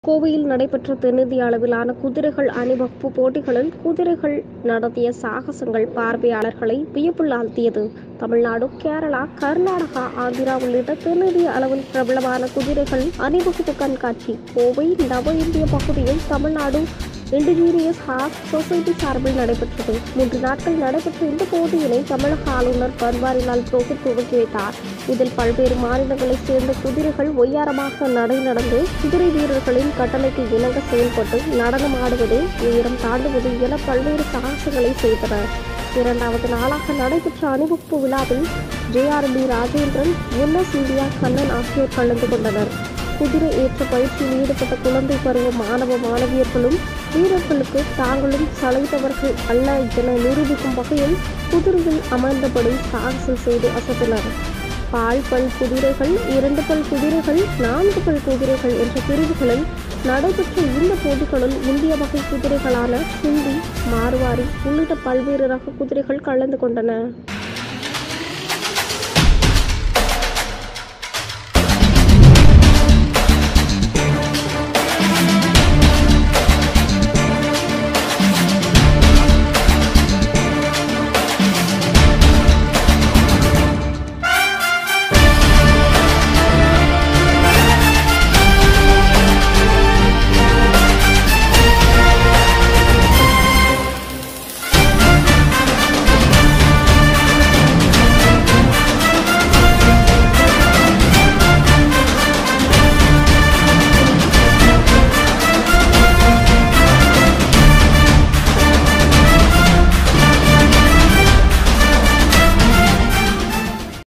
கோவையில் நடைபெற்ற தென்னிந்திய அளவிலான குதிரைகள் அணிவகுப்பு போட்டிகளில் குதிரைகள் நடத்திய சாகசங்கள் பார்வையாளர்களை வியப்புள்ளாழ்த்தியது தமிழ்நாடு கேரளா கர்நாடகா ஆந்திரா உள்ளிட்ட தென்னிந்திய அளவில் பிரபலமான குதிரைகள் அணிவகுப்பு கண்காட்சி கோவை நவ இந்திய பகுதியில் தமிழ்நாடு இண்டிஜீனியஸ் ஹார்ஸ் சொசைட்டி சார்பில் நடைபெற்றது மூன்று நாட்கள் நடைபெற்ற இந்த போட்டியினை தமிழக ஆளுநர் பன்வாரிலால் புரோஹித் துவக்கி வைத்தார் இதில் பல்வேறு மாநிலங்களைச் சேர்ந்த குதிரைகள் ஒய்யாரமாக நடை நடந்து குதிரை வீரர்களின் கட்டளைக்கு இணங்க செயல்பட்டு நடனம் ஆடுவது உயரம் தாண்டுவது என பல்வேறு சாகசங்களை செய்தனர் இரண்டாவது நாளாக நடைபெற்ற அணிவகுப்பு விழாவில் JRP Rajendran NS India Kannan ஆகியோர் கலந்து கொண்டனர் குதிரை ஏற்ற பயிற்சியில் ஈடுபட்ட குழந்தை பருவ மாணவ மாணவியர்களும் வீரர்களுக்கு தாங்களும் சளைத்தவர்கள் அல்ல என நிரூபிக்கும் வகையில் குதிரையில் அமர்ந்தபடி சாகசம் செய்து அசத்தினர் பால் பல் குதிரைகள் இரண்டு பல் குதிரைகள் நான்கு பல் குதிரைகள் என்ற பிரிவுகளில் நடைபெற்ற இந்த போட்டிகளில் இந்திய வகை குதிரைகளான சிந்தி மார்வாரி உள்ளிட்ட பல்வேறு ரக குதிரைகள் கலந்து கொண்டன